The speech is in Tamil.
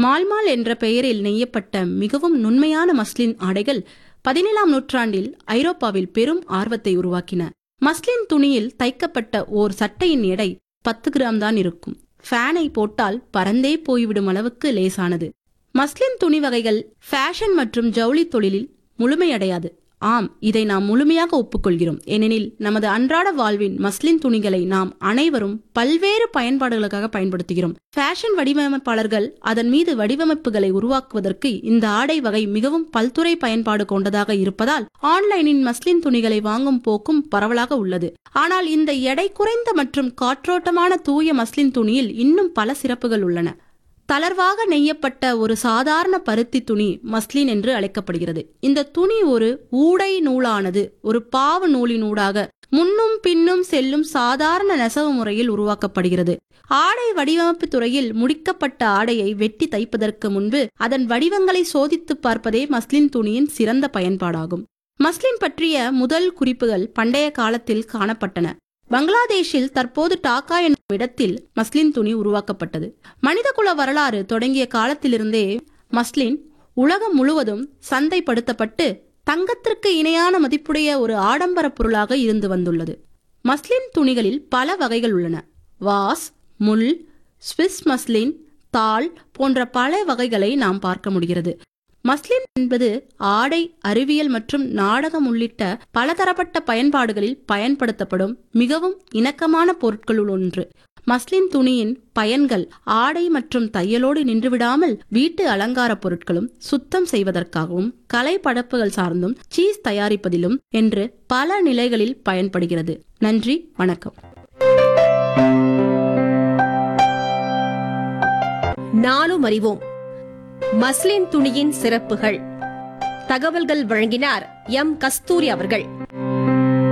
மால்மால் என்ற பெயரில் நெய்யப்பட்ட மிகவும் நுண்மையான மஸ்லின் ஆடைகள் பதினேழாம் நூற்றாண்டில் ஐரோப்பாவில் பெரும் ஆர்வத்தை உருவாக்கின மஸ்லின் துணியில் தைக்கப்பட்ட ஓர் சட்டையின் எடை பத்து கிராம் தான் இருக்கும் ஃபேனை போட்டால் பறந்தே போய்விடும் அளவுக்கு லேசானது மஸ்லின் துணி வகைகள் ஃபேஷன் மற்றும் ஜவுளி தொழிலில் முழுமையடையாது ஆம் இதை நாம் முழுமையாக ஒப்புக்கொள்கிறோம் ஏனெனில் நமது அன்றாட வாழ்வின் மஸ்லின் துணிகளை நாம் அனைவரும் பல்வேறு பயன்பாடுகளுக்காக பயன்படுத்துகிறோம் ஃபேஷன் வடிவமைப்பாளர்கள் அதன் மீது வடிவமைப்புகளை உருவாக்குவதற்கு இந்த ஆடை வகை மிகவும் பல்துறை பயன்பாடு கொண்டதாக இருப்பதால் ஆன்லைனின் மஸ்லின் துணிகளை வாங்கும் போக்கும் பரவலாக உள்ளது ஆனால் இந்த எடை குறைந்த மற்றும் காற்றோட்டமான தூய மஸ்லின் துணியில் இன்னும் பல சிறப்புகள் உள்ளன தளர்வாக நெய்யப்பட்ட ஒரு சாதாரண பருத்தி துணி மஸ்லின் என்று அழைக்கப்படுகிறது இந்த துணி ஒரு ஊடை நூலானது ஒரு பாவு நூலினூடாக முன்னும் பின்னும் செல்லும் சாதாரண நெசவு முறையில் உருவாக்கப்படுகிறது ஆடை வடிவமைப்பு துறையில் முடிக்கப்பட்ட ஆடையை வெட்டி தைப்பதற்கு முன்பு அதன் வடிவங்களை சோதித்து பார்ப்பதே மஸ்லின் துணியின் சிறந்த பயன்பாடாகும் மஸ்லின் பற்றிய முதல் குறிப்புகள் பண்டைய காலத்தில் காணப்பட்டன பங்களாதேஷில் தற்போது டாக்கா என்னும் இடத்தில் மஸ்லின் துணி உருவாக்கப்பட்டது மனிதகுல வரலாறு தொடங்கிய காலத்திலிருந்தே மஸ்லின் உலகம் முழுவதும் சந்தைப்படுத்தப்பட்டு தங்கத்திற்கு இணையான மதிப்புடைய ஒரு ஆடம்பர பொருளாக இருந்து வந்துள்ளது மஸ்லின் துணிகளில் பல வகைகள் உள்ளன வாஸ் முள் ஸ்விஸ் மஸ்லின் தாள் போன்ற பல வகைகளை நாம் பார்க்க முடிகிறது மஸ்லின் என்பது ஆடை அறிவியல் மற்றும் நாடகம் உள்ளிட்ட பலதரப்பட்ட பயன்பாடுகளில் பயன்படுத்தப்படும் மிகவும் இணக்கமான பொருட்களுள் ஒன்று மஸ்லின் துணியின் பயன்கள் ஆடை மற்றும் தையலோடு நின்றுவிடாமல் வீட்டு அலங்கார பொருட்களும் சுத்தம் செய்வதற்காகவும் கலை படைப்புகள் சார்ந்தும் சீஸ் தயாரிப்பதிலும் என்று பல நிலைகளில் பயன்படுகிறது நன்றி வணக்கம் நாளும் அறிவோம் மஸ்லின் துணியின் சிறப்புகள் தகவல்கள் வழங்கினார் எம் கஸ்தூரி அவர்கள்